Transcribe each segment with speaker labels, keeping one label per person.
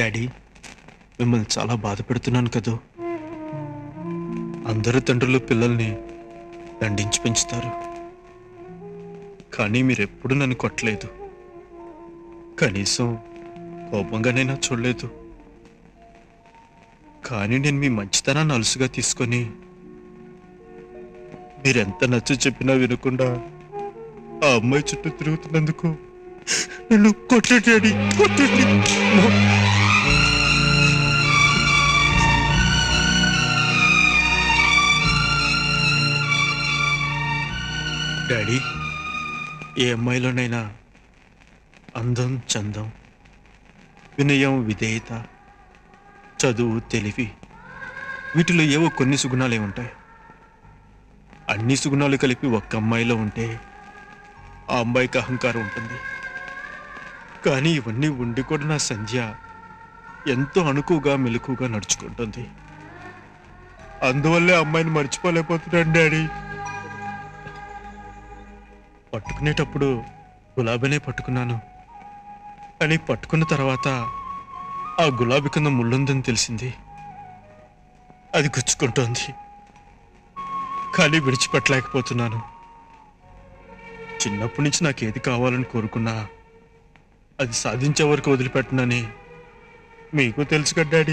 Speaker 1: daddy మిమ్మల్ని చాలా బాధ పెడుతున్నాను కదూ అందరు తండ్రులు పిల్లల్ని దండించి పెంచుతారు కానీ మీరెప్పుడు నన్ను కొట్టలేదు కనీసం కోపంగానైనా చూడలేదు కానీ నేను మీ మంచితనాన్ని అలుసుగా తీసుకొని మీరెంత నచ్చ చెప్పినా వినకుండా ఆ అమ్మాయి చుట్టూ తిరుగుతున్నందుకు నన్ను కొట్టండి డాడీ కొట్టండి డాడీ ఏ అమ్మాయిలోనైనా అందం చందం వినయం విధేయత చదువు తెలివి వీటిలో ఏవో కొన్ని సుగుణాలే ఉంటాయి అన్ని సుగుణాలు కలిపి ఒక్క అమ్మాయిలో ఉంటే ఆ అమ్మాయికి అహంకారం ఉంటుంది కానీ ఇవన్నీ ఉండి కూడా నా సంధ్య ఎంతో అణుకుగా మెలకుగా నడుచుకుంటుంది అందువల్లే అమ్మాయిని మర్చిపోలేకపోతున్నాను డాడీ పట్టుకునేటప్పుడు గులాబీనే పట్టుకున్నాను కానీ పట్టుకున్న తర్వాత ఆ గులాబీ కింద ముళ్ళుందని తెలిసింది అది గుచ్చుకుంటోంది కానీ విడిచిపెట్టలేకపోతున్నాను చిన్నప్పటి నుంచి నాకు ఏది కావాలని కోరుకున్నా అది సాధించే వరకు వదిలిపెట్టనని మీకు తెలుసు కదా డాడీ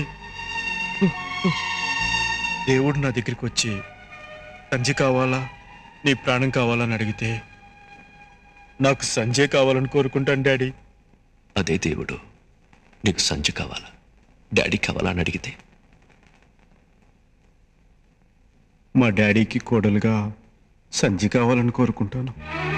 Speaker 1: దేవుడు నా దగ్గరికి వచ్చి సంజయ్ కావాలా నీ ప్రాణం కావాలని అడిగితే నాకు సంజయ్ కావాలని కోరుకుంటాను డాడీ
Speaker 2: అదే దేవుడు నీకు సంజ కావాలా డాడీ కావాలా అని అడిగితే
Speaker 1: మా డాడీకి కోడలుగా సంజయ్ కావాలని కోరుకుంటాను